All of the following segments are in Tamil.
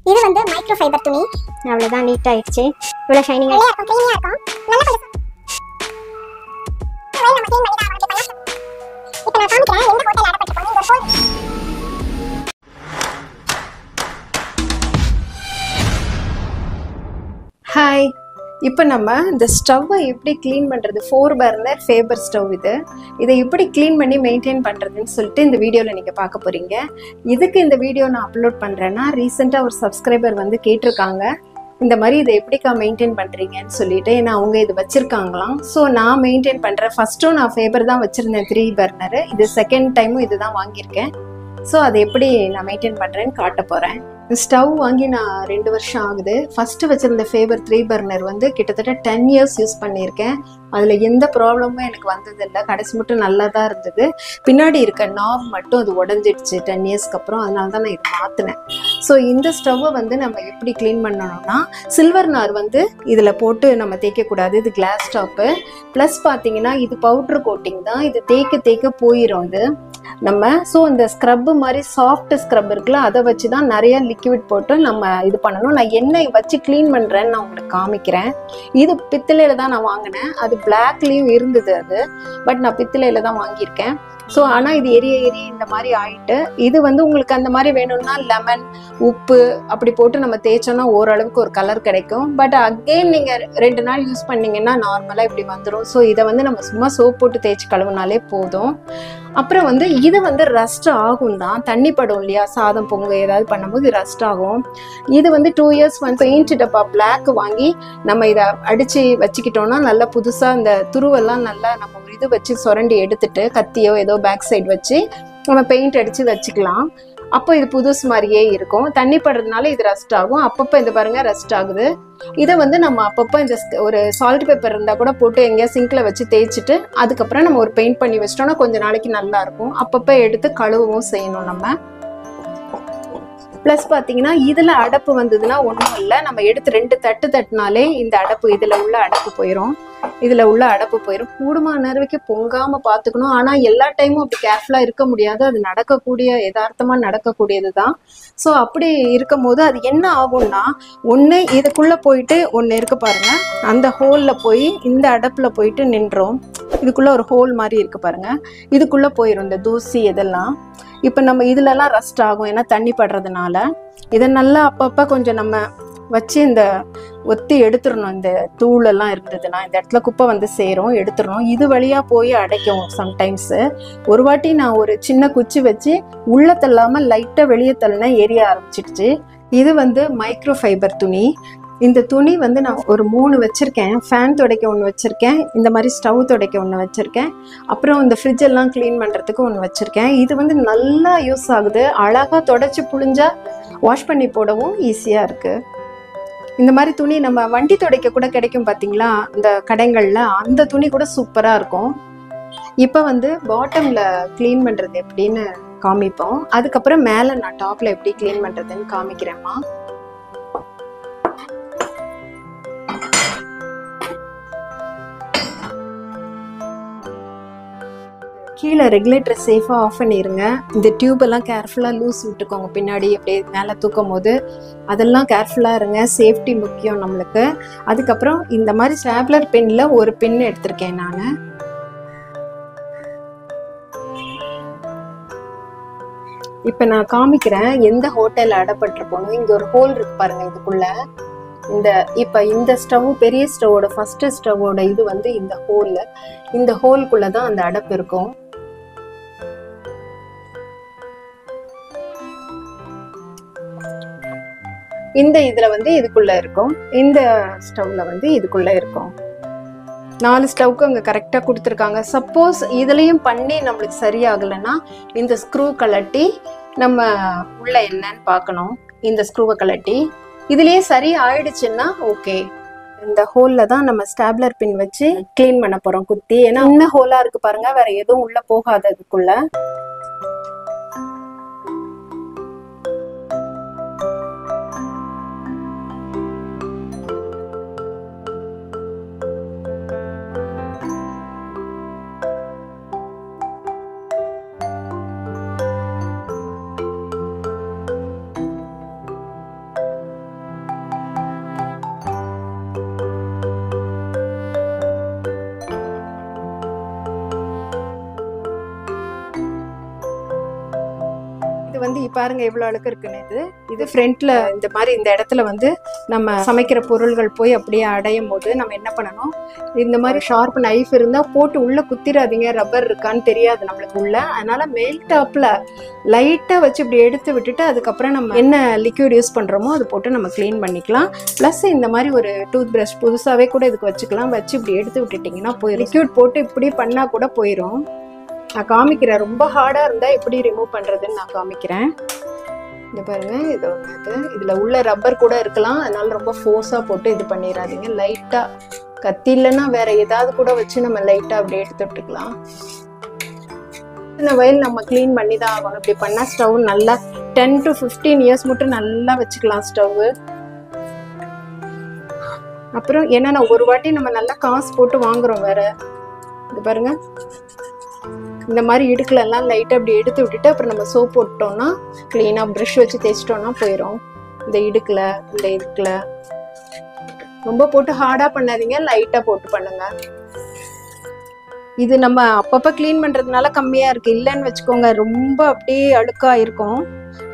இது வந்து மைக்ரோ ஃபைபர் துணி அவ்வளோதான் நீட் ஆயிடுச்சு இவ்வளோ ஷைனிங்காக நல்லா இருக்கும் க்ளீனியா இருக்கும் நல்லா கொஞ்சம் வெயில் நம்ம க்ளீன் பண்ணி தான் ஆகணும் இப்போ நான் காமிக்கிறேன் எந்த ஹோட்டல் அடப்பட்டிருக்கோம் இந்த ஹோல் ஹாய் இப்போ நம்ம இந்த ஸ்டவ்வை எப்படி க்ளீன் பண்ணுறது ஃபோர் பர்னர் ஃபேபர் ஸ்டவ் இது இதை எப்படி க்ளீன் பண்ணி மெயின்டைன் பண்ணுறதுன்னு சொல்லிட்டு இந்த வீடியோவில் நீங்கள் பார்க்க போகிறீங்க இதுக்கு இந்த வீடியோ நான் அப்லோட் பண்ணுறேன்னா ரீசெண்டாக ஒரு சப்ஸ்கிரைபர் வந்து கேட்டிருக்காங்க இந்த மாதிரி இதை எப்படிக்கா மெயின்டைன் பண்ணுறீங்கன்னு சொல்லிட்டு ஏன்னா அவங்க இது வச்சுருக்காங்களாம் ஸோ நான் மெயின்டைன் பண்ணுறேன் ஃபஸ்ட்டும் நான் ஃபேபர் தான் வச்சுருந்தேன் த்ரீ பர்னரு இது செகண்ட் டைமும் இது தான் வாங்கியிருக்கேன் ஸோ அதை எப்படி நான் மெயின்டைன் பண்ணுறேன்னு காட்ட போகிறேன் ஸ்டவ் வாங்கி நான் ரெண்டு வருஷம் ஆகுது ஃபஸ்ட்டு வச்சுருந்த ஃபேவர் த்ரீ பர்னர் வந்து கிட்டத்தட்ட டென் இயர்ஸ் யூஸ் பண்ணியிருக்கேன் அதில் எந்த ப்ராப்ளமும் எனக்கு வந்ததில்லை கடைசி மட்டும் நல்லா தான் இருந்தது பின்னாடி இருக்க நாப் மட்டும் அது உடஞ்சிடுச்சு டென் இயர்ஸ்க்கு அப்புறம் அதனால தான் நான் இது மாற்றினேன் ஸோ இந்த ஸ்டவ்வை வந்து நம்ம எப்படி க்ளீன் பண்ணணும்னா சில்வர் நார் வந்து இதில் போட்டு நம்ம தேய்க்கக்கூடாது இது கிளாஸ் டாப்பு ப்ளஸ் பார்த்தீங்கன்னா இது பவுட்ரு கோட்டிங் தான் இது தேய்க்க தேய்க்க போயிடும் இது நம்ம ஸோ இந்த ஸ்க்ரப்பு மாதிரி சாஃப்ட் ஸ்க்ரப் இருக்குல்ல அதை வச்சு தான் நிறைய லிக்விட் போட்டு நம்ம இது பண்ணணும் நான் எண்ணெய் வச்சு க்ளீன் பண்ணுறேன்னு நான் உங்களுக்கு காமிக்கிறேன் இது பித்தளையில் தான் நான் வாங்கினேன் அது பிளாக்லேயும் இருந்தது அது பட் நான் பித்தளையில் தான் வாங்கியிருக்கேன் ஸோ ஆனால் இது எரிய எரிய இந்த மாதிரி ஆயிட்டு இது வந்து உங்களுக்கு அந்த மாதிரி வேணும்னா லெமன் உப்பு அப்படி போட்டு நம்ம தேய்ச்சோன்னா ஓரளவுக்கு ஒரு கலர் கிடைக்கும் பட் அகெயின் நீங்கள் ரெண்டு நாள் யூஸ் பண்ணீங்கன்னா நார்மலாக இப்படி வந்துடும் ஸோ இதை வந்து நம்ம சும்மா சோப் போட்டு தேய்ச்சி கழுவுனாலே போதும் அப்புறம் வந்து இது வந்து ரஸ்ட் ஆகும் தான் தண்ணி படும் இல்லையா சாதம் பொங்க ஏதாவது பண்ணும்போது ரஸ்ட் ஆகும் இது வந்து டூ இயர்ஸ் வந்து பெயிண்ட் டப்பா பிளாக் வாங்கி நம்ம இதை அடித்து வச்சுக்கிட்டோம்னா நல்லா புதுசாக இந்த துருவெல்லாம் நல்லா நம்ம ஒரு இது வச்சு சுரண்டி எடுத்துட்டு கத்தியோ ஏதோ பேக் சைடு வச்சு நம்ம பெயிண்ட் அடித்து வச்சுக்கலாம் அப்போ இது புதுசு மாதிரியே இருக்கும் தண்ணி படுறதுனால இது ரஸ்ட் ஆகும் அப்பப்போ இந்த பாருங்க ரஸ்ட் ஆகுது இதை வந்து நம்ம அப்பப்போ இந்த ஸ்- ஒரு சால்ட் பேப்பர் இருந்தால் கூட போட்டு எங்கேயா சிங்கில் வச்சு தேய்ச்சிட்டு அதுக்கப்புறம் நம்ம ஒரு பெயிண்ட் பண்ணி வச்சிட்டோம்னா கொஞ்ச நாளைக்கு நல்லா இருக்கும் அப்பப்போ எடுத்து கழுவவும் செய்யணும் நம்ம ப்ளஸ் பார்த்தீங்கன்னா இதில் அடப்பு வந்ததுன்னா ஒன்றும் இல்லை நம்ம எடுத்து ரெண்டு தட்டு தட்டினாலே இந்த அடப்பு இதில் உள்ள அடப்பு போயிடும் இதில் உள்ள அடப்பு போயிடும் கூடுமான நேரத்துக்கு பொங்காமல் பார்த்துக்கணும் ஆனால் எல்லா டைமும் அப்படி கேர்ஃபுல்லாக இருக்க முடியாது அது நடக்கக்கூடிய யதார்த்தமாக நடக்கக்கூடியது தான் ஸோ அப்படி இருக்கும் போது அது என்ன ஆகும்னா ஒன்று இதுக்குள்ளே போயிட்டு ஒன்று இருக்கு பாருங்க அந்த ஹோலில் போய் இந்த அடப்பில் போயிட்டு நின்றோம் இதுக்குள்ளே ஒரு ஹோல் மாதிரி இருக்கு பாருங்க இதுக்குள்ளே போயிடும் இந்த தூசி இதெல்லாம் இப்போ நம்ம இதுலலாம் ரஸ்ட் ஆகும் ஏன்னா தண்ணி படுறதுனால இதை நல்லா அப்பப்போ கொஞ்சம் நம்ம வச்சு இந்த ஒத்தி எடுத்துடணும் இந்த தூளெல்லாம் இருந்ததுன்னா இந்த இடத்துல குப்பை வந்து சேரும் எடுத்துடணும் இது வழியாக போய் அடைக்கும் சம்டைம்ஸு ஒரு வாட்டி நான் ஒரு சின்ன குச்சி வச்சு உள்ள தள்ளாமல் லைட்டாக வெளியே தள்ளினா எரிய ஆரம்பிச்சிடுச்சு இது வந்து மைக்ரோ ஃபைபர் துணி இந்த துணி வந்து நான் ஒரு மூணு வச்சுருக்கேன் ஃபேன் துடைக்க ஒன்று வச்சுருக்கேன் இந்த மாதிரி ஸ்டவ் துடைக்க ஒன்று வச்சுருக்கேன் அப்புறம் இந்த ஃப்ரிட்ஜ் எல்லாம் க்ளீன் பண்ணுறதுக்கு ஒன்று வச்சுருக்கேன் இது வந்து நல்லா யூஸ் ஆகுது அழகாக தொடச்சி புழிஞ்சா வாஷ் பண்ணி போடவும் ஈஸியாக இருக்குது இந்த மாதிரி துணி நம்ம வண்டி துடைக்க கூட கிடைக்கும் பார்த்தீங்களா இந்த கடைகளில் அந்த துணி கூட சூப்பராக இருக்கும் இப்போ வந்து பாட்டமில் க்ளீன் பண்ணுறது எப்படின்னு காமிப்போம் அதுக்கப்புறம் மேலே நான் டாப்பில் எப்படி க்ளீன் பண்ணுறதுன்னு காமிக்கிறேம்மா கீழே ரெகுலேட்டர் சேஃபாக ஆஃப் பண்ணிடுங்க இந்த டியூப் எல்லாம் கேர்ஃபுல்லாக லூஸ் விட்டுக்கோங்க பின்னாடி அப்படியே மேலே தூக்கும் போது அதெல்லாம் கேர்ஃபுல்லாக இருங்க சேஃப்டி முக்கியம் நம்மளுக்கு அதுக்கப்புறம் இந்த மாதிரி ஸ்டாப்லர் பென்னில் ஒரு பென் எடுத்திருக்கேன் நான் இப்போ நான் காமிக்கிறேன் எந்த ஹோட்டலில் அடப்பட்டிருப்போனோ இங்கே ஒரு ஹோல் இருக்கு பாருங்க இதுக்குள்ள இந்த இப்போ இந்த ஸ்டவ் பெரிய ஸ்டவோட ஃபர்ஸ்ட் ஸ்டவோட இது வந்து இந்த ஹோல்ல இந்த ஹோல்குள்ள தான் அந்த அடப்பு இருக்கும் இந்த இதுல வந்து இதுக்குள்ள இருக்கும் இந்த ஸ்டவ்ல வந்து இதுக்குள்ள இருக்கும் நாலு ஸ்டவ்க்கு அங்கே கரெக்டாக கொடுத்துருக்காங்க சப்போஸ் இதுலேயும் பண்ணி நம்மளுக்கு சரியாகலைன்னா இந்த ஸ்க்ரூ கலட்டி நம்ம உள்ள என்னன்னு பார்க்கணும் இந்த ஸ்க்ரூவை கலட்டி இதுலேயே சரி ஆயிடுச்சுன்னா ஓகே இந்த ஹோல்ல தான் நம்ம ஸ்டாப்லர் பின் வச்சு க்ளீன் பண்ண போறோம் குத்தி ஏன்னா இன்னும் ஹோலா இருக்கு பாருங்க வேற எதுவும் உள்ள போகாததுக்குள்ள வந்து இப்ப பாருங்க எவ்வளவு அழுக்கு இருக்குன்னு இது இது ஃப்ரண்ட்ல இந்த மாதிரி இந்த இடத்துல வந்து நம்ம சமைக்கிற பொருள்கள் போய் அப்படியே அடையும் போது நம்ம என்ன பண்ணணும் இந்த மாதிரி ஷார்ப் நைஃப் இருந்தா போட்டு உள்ள குத்திராதீங்க ரப்பர் இருக்கான்னு தெரியாது நம்மளுக்கு உள்ள அதனால மேல் டாப்ல லைட்டா வச்சு இப்படி எடுத்து விட்டுட்டு அதுக்கப்புறம் நம்ம என்ன லிக்யூட் யூஸ் பண்றோமோ அது போட்டு நம்ம க்ளீன் பண்ணிக்கலாம் ப்ளஸ் இந்த மாதிரி ஒரு டூத் பிரஷ் புதுசாவே கூட இதுக்கு வச்சுக்கலாம் வச்சு இப்படி எடுத்து விட்டுட்டிங்கன்னா போயிடும் லிக்யூட் போட்டு இப்படி பண்ணா கூட போயிடும் நான் காமிக்கிறேன் ரொம்ப ஹார்டாக இருந்தால் எப்படி ரிமூவ் பண்ணுறதுன்னு நான் காமிக்கிறேன் இந்த பாருங்க இது ஒன்று இது இதில் உள்ள ரப்பர் கூட இருக்கலாம் அதனால ரொம்ப ஃபோர்ஸாக போட்டு இது பண்ணிடாதீங்க லைட்டாக கத்தி இல்லைன்னா வேற ஏதாவது கூட வச்சு நம்ம லைட்டாக அப்படியே எடுத்து விட்டுக்கலாம் இந்த வயல் நம்ம க்ளீன் பண்ணி தான் ஆகணும் இப்படி பண்ணால் ஸ்டவ் நல்லா டென் டு ஃபிஃப்டீன் இயர்ஸ் மட்டும் நல்லா வச்சுக்கலாம் ஸ்டவ்வு அப்புறம் ஏன்னா நான் ஒரு வாட்டி நம்ம நல்லா காசு போட்டு வாங்குறோம் வேற இது பாருங்க இந்த மாதிரி இடுக்குல எல்லாம் லைட்டாக அப்படி எடுத்து விட்டுட்டு அப்புறம் நம்ம சோப் போட்டோம்னா க்ளீனாக ப்ரஷ் வச்சு தேய்ச்சிட்டோம்னா போயிடும் இந்த இடுக்குல இந்த இடுக்குல ரொம்ப போட்டு ஹார்டாக பண்ணாதீங்க லைட்டாக போட்டு பண்ணுங்க இது நம்ம அப்பப்போ க்ளீன் பண்ணுறதுனால கம்மியாக இருக்கு இல்லைன்னு வச்சுக்கோங்க ரொம்ப அப்படியே அழுக்கா இருக்கும்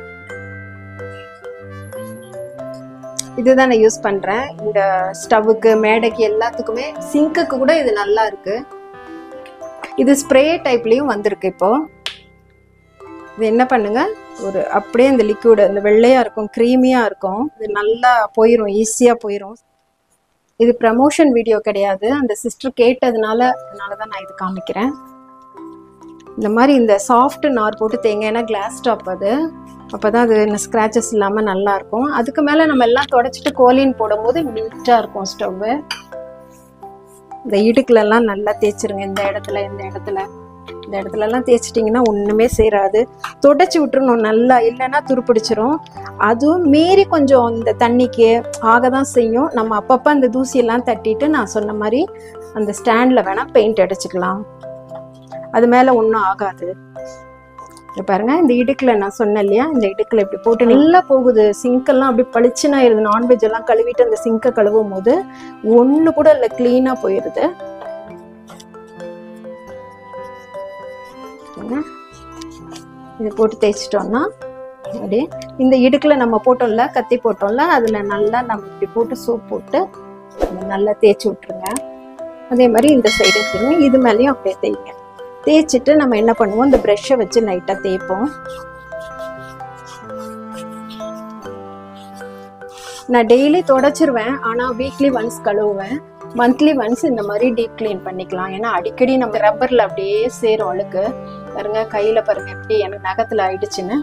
இதுதான் நான் யூஸ் பண்ணுறேன் இந்த ஸ்டவ்வுக்கு மேடைக்கு எல்லாத்துக்குமே சிங்க்குக்கு கூட இது நல்லா இருக்கு இது ஸ்ப்ரே டைப்லேயும் வந்திருக்கு இப்போ இது என்ன பண்ணுங்க ஒரு அப்படியே இந்த லிக்யூடு இந்த வெள்ளையா இருக்கும் க்ரீமியா இருக்கும் இது நல்லா போயிடும் ஈஸியா போயிடும் இது ப்ரமோஷன் வீடியோ கிடையாது அந்த சிஸ்டர் கேட்டதுனால அதனால தான் நான் இது காமிக்கிறேன் இந்த மாதிரி இந்த சாஃப்ட் நார் போட்டு தேங்க ஏன்னா கிளாஸ் டாப் அது அப்போ தான் அது ஸ்க்ராச்சஸ் இல்லாமல் நல்லா இருக்கும் அதுக்கு மேலே நம்ம எல்லாம் தொடச்சிட்டு கோலின் போடும்போது நீட்டாக இருக்கும் ஸ்டவ்வு இந்த இடுக்குல எல்லாம் நல்லா தேய்ச்சிருங்க இந்த இடத்துல இந்த இடத்துல இந்த இடத்துல எல்லாம் தேய்ச்சிட்டிங்கன்னா ஒன்றுமே சேராது தொடச்சி விட்டுறணும் நல்லா இல்லைன்னா துருப்பிடிச்சிரும் அதுவும் மீறி கொஞ்சம் இந்த தண்ணிக்கு ஆக தான் செய்யும் நம்ம அப்பப்போ அந்த தூசியெல்லாம் தட்டிட்டு நான் சொன்ன மாதிரி அந்த ஸ்டாண்டில் வேணால் பெயிண்ட் அடிச்சுக்கலாம் அது மேலே ஒன்றும் ஆகாது இங்க பாருங்க இந்த இடுக்குல நான் சொன்னேன் இல்லையா இந்த இடுக்குல இப்படி போட்டு நல்லா போகுது சிங்கெல்லாம் அப்படி பளிச்சுன்னு ஆயிருது நான்வெஜ் எல்லாம் கழுவிட்டு அந்த சிங்கை கழுவும் போது ஒண்ணு கூட இல்லை கிளீனா போயிருது பாருங்க. இது போட்டு தேய்ச்சிட்டோம்னா அப்படியே இந்த இடுக்குல நம்ம போட்டோம்ல கத்தி போட்டோம்ல அதுல நல்லா நம்ம இப்படி போட்டு சோப் போட்டு அதை நல்லா தேய்ச்சி விட்டுருங்க அதே மாதிரி இந்த சைடு வச்சுருங்க இது மேலேயும் அப்படியே தேய்ங்க தேய்ச்சிட்டு நம்ம என்ன பண்ணுவோம் இந்த ப்ரெஷ்ஷை வச்சு லைட்டாக தேய்ப்போம் நான் டெய்லி தொடச்சிருவேன் ஆனால் வீக்லி ஒன்ஸ் கழுவுவேன் மந்த்லி ஒன்ஸ் இந்த மாதிரி டீப் க்ளீன் பண்ணிக்கலாம் ஏன்னா அடிக்கடி நம்ம ரப்பரில் அப்படியே சேரும் அழுக்கு பாருங்க கையில் பாருங்க எப்படி எனக்கு நகத்தில் ஆயிடுச்சுன்னு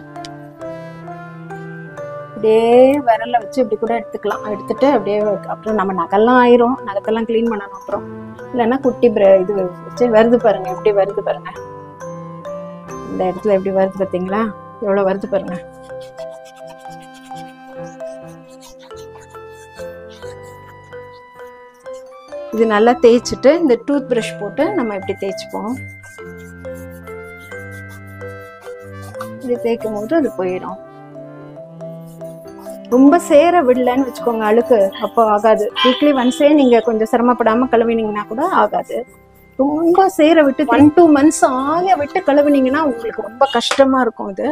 அப்படியே விரல்ல வச்சு இப்படி கூட எடுத்துக்கலாம் எடுத்துட்டு அப்படியே அப்புறம் நம்ம நகெல்லாம் ஆயிரும் நகத்தெல்லாம் க்ளீன் பண்ணணும் அப்புறம் இல்லைன்னா குட்டி ப்ர இது வச்சு வருது பாருங்க எப்படி வருது பாருங்க இந்த இடத்துல எப்படி வருது பார்த்தீங்களா எவ்வளோ வருது பாருங்க இது நல்லா தேய்ச்சிட்டு இந்த டூத் ப்ரஷ் போட்டு நம்ம இப்படி தேய்ச்சிப்போம் இது தேய்க்கும் போது அது போயிடும் ரொம்ப சேர விடலன்னு வச்சுக்கோங்க அழுக்கு அப்போ ஆகாது வீக்லி ஒன்ஸே நீங்க கொஞ்சம் சிரமப்படாம கழுவினீங்கன்னா கூட ஆகாது ரொம்ப சேர விட்டு ஒன் டூ மந்த்ஸ் ஆக விட்டு கழுவினீங்கன்னா உங்களுக்கு ரொம்ப கஷ்டமா இருக்கும் இது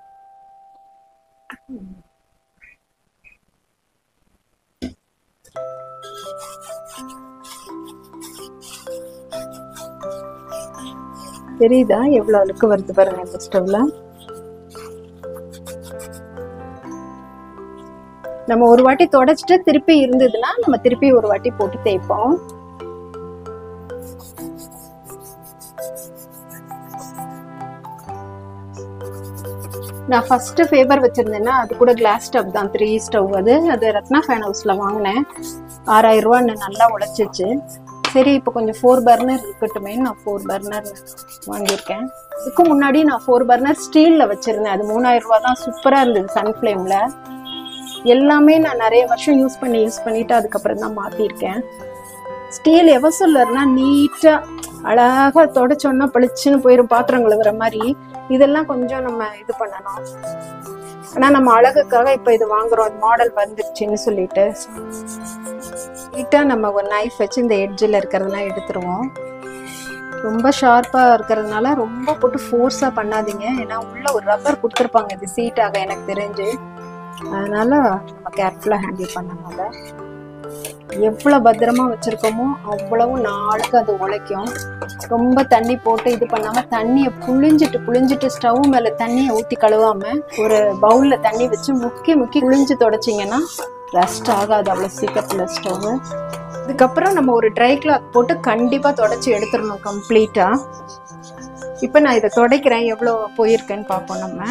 தெரியுதா எவ்வளவு அழுக்கு வருது பாருங்க இந்த ஸ்டவ்ல நம்ம ஒரு வாட்டி தொடச்சிட்டு திருப்பி இருந்ததுன்னா நம்ம திருப்பி ஒரு வாட்டி போட்டு தேய்ப்போம் நான் ஃபர்ஸ்ட் ஃபேவர் வச்சிருந்தேன்னா அது கூட கிளாஸ் ஸ்டவ் தான் த்ரீ ஸ்டவ் அது அது ரத்னா ஃபேன் ஹவுஸ்ல வாங்கினேன் ஆறாயிரம் ரூபான்னு நல்லா உழைச்சிச்சு சரி இப்போ கொஞ்சம் ஃபோர் பர்னர் இருக்கட்டுமே நான் ஃபோர் பர்னர் வாங்கியிருக்கேன் இதுக்கு முன்னாடி நான் ஃபோர் பர்னர் ஸ்டீலில் வச்சுருந்தேன் அது மூணாயிரம் ரூபா தான் சூப்பராக இருந்தது சன் ஃப்ளேமில் எல்லாமே நான் நிறைய வருஷம் யூஸ் பண்ணி யூஸ் பண்ணிட்டு அதுக்கப்புறம் தான் மாற்றிருக்கேன் ஸ்டீல் எவ சொல்லர்னா நீட்டாக அழகாக தொடச்சோன்னா பளிச்சுன்னு போயிடும் பாத்திரம் கழுவுற மாதிரி இதெல்லாம் கொஞ்சம் நம்ம இது பண்ணணும் ஆனால் நம்ம அழகுக்காக இப்போ இது வாங்குறோம் மாடல் வந்துருச்சுன்னு சொல்லிட்டு நீட்டாக நம்ம ஒரு நைஃப் வச்சு இந்த எட்ஜில் இருக்கிறதெல்லாம் எடுத்துருவோம் ரொம்ப ஷார்ப்பாக இருக்கிறதுனால ரொம்ப போட்டு ஃபோர்ஸாக பண்ணாதீங்க ஏன்னா உள்ள ஒரு ரப்பர் கொடுத்துருப்பாங்க இது சீட்டாக எனக்கு தெரிஞ்சு அதனால நம்ம கேர்ஃபுல்லாக ஹேண்டில் பண்ணணும் அதை எவ்வளோ பத்திரமா வச்சுருக்கோமோ அவ்வளவு நாளுக்கு அது உழைக்கும் ரொம்ப தண்ணி போட்டு இது பண்ணாமல் தண்ணியை புழிஞ்சிட்டு புழிஞ்சிட்டு ஸ்டவ் மேலே தண்ணியை ஊற்றி கழுவாமல் ஒரு பவுலில் தண்ணி வச்சு முக்கி முக்கி புழிஞ்சு தொடச்சிங்கன்னா ரஸ்ட் ஆகாது அவ்வளோ சீக்கிரத்தில் ஸ்டவ்வு அதுக்கப்புறம் நம்ம ஒரு ட்ரை கிளாத் போட்டு கண்டிப்பாக தொடச்சி எடுத்துடணும் கம்ப்ளீட்டாக இப்போ நான் இதை துடைக்கிறேன் எவ்வளோ போயிருக்கேன்னு பார்ப்போம் நம்ம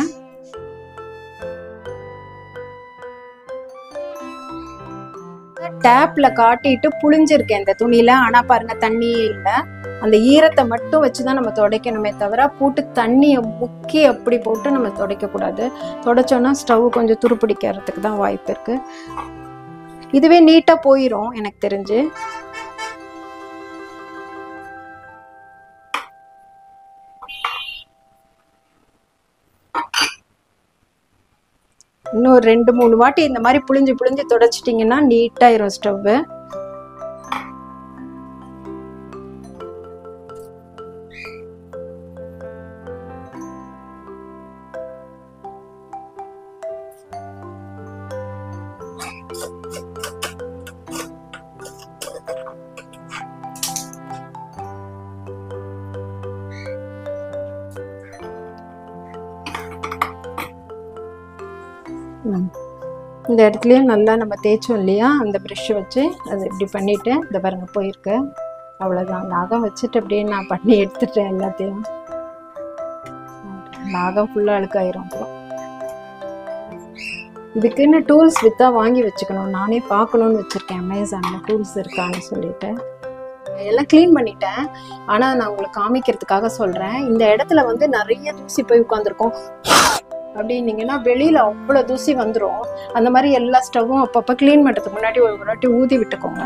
டேப்ல காட்டிட்டு புழிஞ்சிருக்கேன் இந்த துணியில ஆனா பாருங்க தண்ணியே இல்லை அந்த ஈரத்தை மட்டும் வச்சுதான் நம்ம துடைக்கணுமே தவிர போட்டு தண்ணியை முக்கி அப்படி போட்டு நம்ம துடைக்க கூடாது துடைச்சோன்னா ஸ்டவ் கொஞ்சம் துருப்பிடிக்கிறதுக்கு தான் வாய்ப்பு இருக்கு இதுவே நீட்டா போயிடும் எனக்கு தெரிஞ்சு இன்னும் ஒரு ரெண்டு மூணு வாட்டி இந்த மாதிரி புளிஞ்சு புளிஞ்சு தொடச்சிட்டிங்கன்னா நீட்டாயிரும் ஸ்டவ்வு ம். இந்த இடத்துலயும் நல்லா நம்ம தேய்ச்சோம் இல்லையா அந்த ப்ரெஷ் வச்சு அது இப்படி பண்ணிட்டு இந்த பாருங்க போயிருக்கு அவ்வளோதான் நாகம் வச்சுட்டு அப்படியே நான் பண்ணி எடுத்துட்டேன் எல்லாத்தையும் நாகம் ஃபுல்லாக அழுக்காயிரும் அப்புறம் இதுக்குன்னு டூல்ஸ் வித்தா வாங்கி வச்சுக்கணும் நானே பார்க்கணும்னு வச்சுருக்கேன் அமேசானில் டூல்ஸ் இருக்கான்னு சொல்லிட்டு எல்லாம் க்ளீன் பண்ணிட்டேன் ஆனால் நான் உங்களுக்கு காமிக்கிறதுக்காக சொல்கிறேன் இந்த இடத்துல வந்து நிறைய தூசி போய் உட்காந்துருக்கோம் அப்படின்னீங்கன்னா வெளியில் அவ்வளோ தூசி வந்துடும் அந்த மாதிரி எல்லா ஸ்டவ்வும் அப்பப்போ க்ளீன் பண்ணுறதுக்கு முன்னாடி ஒரு ஒரு வாட்டி ஊதி விட்டுக்கோங்க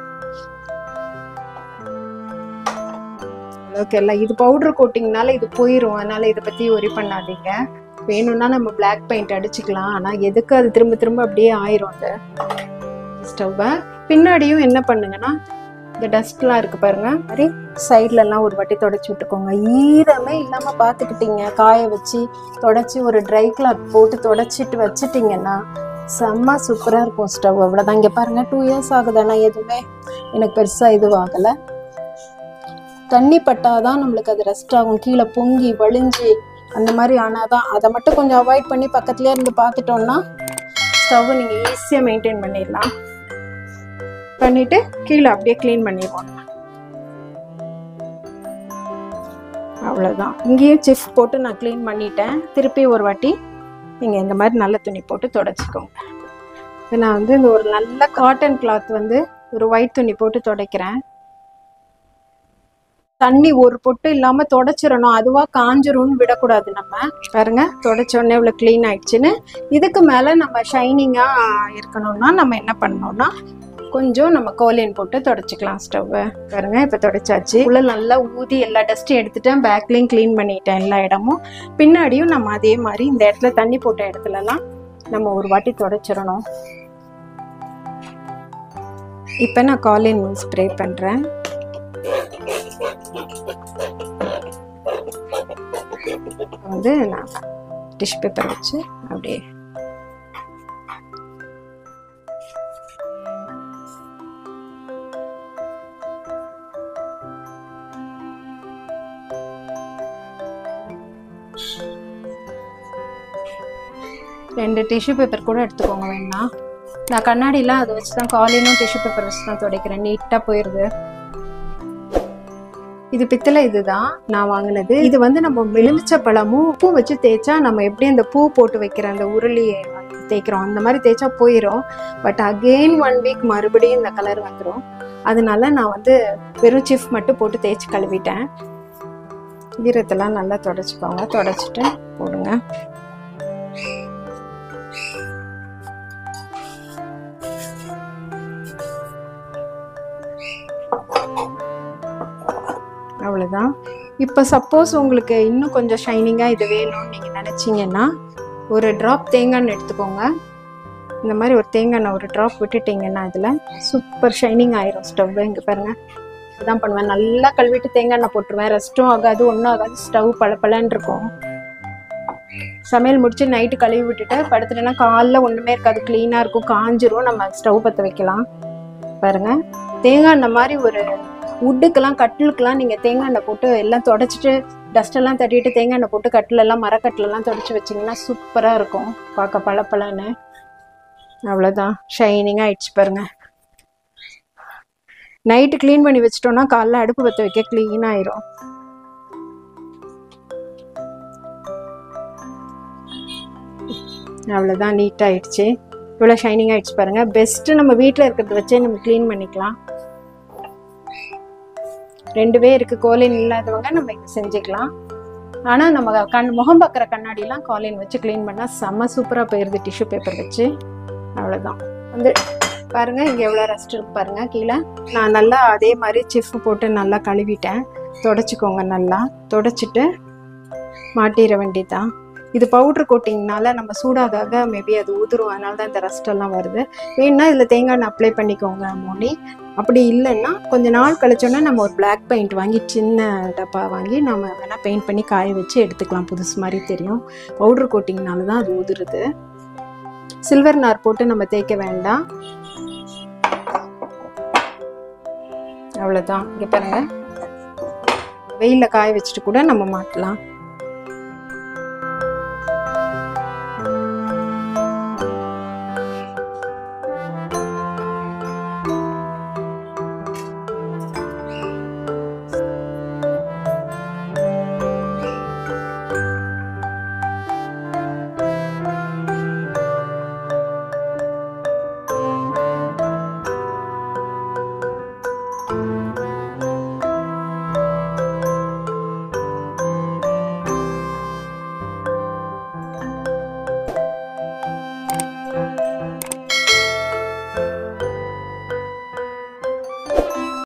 அளவுக்கு எல்லாம் இது பவுடர் கோட்டிங்னால இது போயிடும் அதனால இதை பற்றி ஒரி பண்ணாதீங்க வேணும்னா நம்ம பிளாக் பெயிண்ட் அடிச்சுக்கலாம் ஆனால் எதுக்கு அது திரும்ப திரும்ப அப்படியே ஆயிரும் அந்த ஸ்டவ்வை பின்னாடியும் என்ன பண்ணுங்கன்னா இந்த டஸ்ட்லாம் இருக்கு பாருங்க மாதிரி சைட்லலாம் ஒரு வாட்டி தொடச்சி விட்டுக்கோங்க ஈரமே இல்லாமல் பார்த்துக்கிட்டீங்க காய வச்சு தொடச்சி ஒரு ட்ரை கிளாத் போட்டு தொடச்சிட்டு வச்சிட்டிங்கன்னா செம்ம சூப்பராக இருக்கும் ஸ்டவ் அவ்வளோதான் இங்கே பாருங்க டூ இயர்ஸ் ஆகுது ஆனால் எதுவுமே எனக்கு பெருசாக இதுவாகலை தண்ணி பட்டாதான் நம்மளுக்கு அது ரெஸ்ட் ஆகும் கீழே பொங்கி வழிஞ்சு அந்த மாதிரி ஆனாதான் அதை மட்டும் கொஞ்சம் அவாய்ட் பண்ணி பக்கத்துலேயே இருந்து பார்த்துட்டோம்னா ஸ்டவ் நீங்கள் ஈஸியாக மெயின்டைன் பண்ணிடலாம் பண்ணிட்டு கீழே அப்படியே க்ளீன் பண்ணிடுவோம் அவ்வளோதான் இங்கேயும் சிஃப் போட்டு நான் க்ளீன் பண்ணிட்டேன் திருப்பி ஒரு வாட்டி நீங்கள் இந்த மாதிரி நல்ல துணி போட்டு தொடச்சிக்கோங்க இது நான் வந்து இந்த ஒரு நல்ல காட்டன் கிளாத் வந்து ஒரு ஒயிட் துணி போட்டு துடைக்கிறேன் தண்ணி ஒரு பொட்டு இல்லாம தொடச்சிடணும் அதுவா காஞ்சிரும்னு விடக்கூடாது நம்ம பாருங்க தொடச்ச உடனே இவ்வளவு க்ளீன் ஆயிடுச்சுன்னு இதுக்கு மேல நம்ம ஷைனிங்கா இருக்கணும்னா நம்ம என்ன பண்ணணும்னா கொஞ்சம் நம்ம கோலின் போட்டு தொடச்சிக்கலாம் ஸ்டவ் பாருங்க இப்போ தொடச்சாச்சு உள்ள நல்லா ஊதி எல்லா டஸ்ட்டும் எடுத்துட்டேன் பேக்லேயும் க்ளீன் பண்ணிட்டேன் எல்லா இடமும் பின்னாடியும் நம்ம அதே மாதிரி இந்த இடத்துல தண்ணி போட்ட இடத்துலலாம் நம்ம ஒரு வாட்டி தொடச்சிடணும் இப்போ நான் காலின் ஸ்ப்ரே பண்ணுறேன் வந்து நான் டிஷ் பேப்பர் வச்சு அப்படியே ரெண்டு டிஷ்யூ பேப்பர் கூட எடுத்துக்கோங்க வேணா நான் கண்ணாடிலாம் அதை வச்சு தான் காலினும் டிஷ்யூ பேப்பர் வச்சு தான் துடைக்கிறேன் நீட்டாக போயிடுது இது பித்தளை இதுதான் நான் வாங்கினது இது வந்து நம்ம எலுமிச்சை பழமும் பூ வச்சு தேய்ச்சா நம்ம எப்படி அந்த பூ போட்டு வைக்கிற அந்த உருளி தேய்க்கிறோம் அந்த மாதிரி தேய்ச்சா போயிடும் பட் அகெயின் ஒன் வீக் மறுபடியும் இந்த கலர் வந்துடும் அதனால நான் வந்து வெறும் சிஃப் மட்டும் போட்டு தேய்ச்சி கழுவிட்டேன் ஈரத்தெல்லாம் நல்லா தொடச்சிக்கோங்க தொடச்சிட்டு போடுங்க அவ்வளோதான் இப்போ சப்போஸ் உங்களுக்கு இன்னும் கொஞ்சம் ஷைனிங்காக இது வேணும்னு நீங்கள் நினச்சிங்கன்னா ஒரு ட்ராப் தேங்காய் எண்ணெய் எடுத்துக்கோங்க இந்த மாதிரி ஒரு தேங்காய் எண்ணெய் ஒரு ட்ராப் விட்டுட்டிங்கன்னா இதில் சூப்பர் ஷைனிங் ஆயிரும் ஸ்டவ் இங்கே பாருங்கள் அதான் பண்ணுவேன் நல்லா கழுவிட்டு தேங்காய் எண்ணெய் போட்டுருவேன் ரெஸ்ட்டும் ஆகாது ஒன்றும் ஆகாது ஸ்டவ் பளபளன்னு இருக்கும் சமையல் முடிச்சு நைட்டு கழுவி விட்டுட்டு படுத்துட்டேன்னா காலைல ஒன்றுமே இருக்காது க்ளீனாக இருக்கும் காஞ்சிரும் நம்ம ஸ்டவ் பற்ற வைக்கலாம் பாருங்க தேங்காய் எண்ணெய் மாதிரி ஒரு உட்டுக்கெல்லாம் கட்டிலுக்கெல்லாம் நீங்கள் தேங்காய் எண்ணெய் போட்டு எல்லாம் தொடச்சிட்டு டஸ்ட் எல்லாம் தட்டிட்டு தேங்காய் எண்ணெய் போட்டு கட்டிலெல்லாம் மரக்கட்டிலெல்லாம் தொடச்சி வச்சிங்கன்னா சூப்பராக இருக்கும் பார்க்க பளபளன்னு அவ்வளோதான் ஷைனிங்காக ஆயிடுச்சு பாருங்க நைட்டு க்ளீன் பண்ணி வச்சிட்டோம்னா காலைல அடுப்பு பற்ற வைக்க க்ளீன் ஆயிரும் அவ்வளோதான் நீட் ஆயிடுச்சு இவ்வளோ ஷைனிங் ஆயிடுச்சு பாருங்க பெஸ்ட்டு நம்ம வீட்டில் இருக்கிறத வச்சே நம்ம க்ளீன் பண்ணிக்கலாம் ரெண்டு பேருக்கு கோலின் இல்லாதவங்க நம்ம இதை செஞ்சுக்கலாம் ஆனால் நம்ம கண் முகம் பார்க்குற கண்ணாடிலாம் காலின் வச்சு க்ளீன் பண்ணால் செம்ம சூப்பராக போயிடுது டிஷ்யூ பேப்பர் வச்சு அவ்வளோதான் வந்து பாருங்க இங்கே எவ்வளோ ரெஸ்ட் இருக்கு பாருங்க கீழே நான் நல்லா அதே மாதிரி சிஃப் போட்டு நல்லா கழுவிட்டேன் தொடச்சிக்கோங்க நல்லா தொடச்சிட்டு மாட்டிட வேண்டியதுதான் இது பவுட்ரு கோட்டிங்னால நம்ம சூடாக மேபி அது ஊதுரும் அதனால தான் இந்த ரஸ்ட் எல்லாம் வருது வேணும்னா இதில் தேங்காய் எண்ணெய் அப்ளை பண்ணிக்கோங்க மோனி அப்படி இல்லைன்னா கொஞ்ச நாள் கழிச்சோன்னா நம்ம ஒரு பிளாக் பெயிண்ட் வாங்கி சின்ன டப்பா வாங்கி நம்ம வேணால் பெயிண்ட் பண்ணி காய வச்சு எடுத்துக்கலாம் புதுசு மாதிரி தெரியும் பவுட்ரு கோட்டிங்னால தான் அது ஊதுருது சில்வர் நார் போட்டு நம்ம தேய்க்க வேண்டாம் அவ்வளோதான் இங்கே பாருங்க வெயிலில் காய வச்சுட்டு கூட நம்ம மாட்டலாம்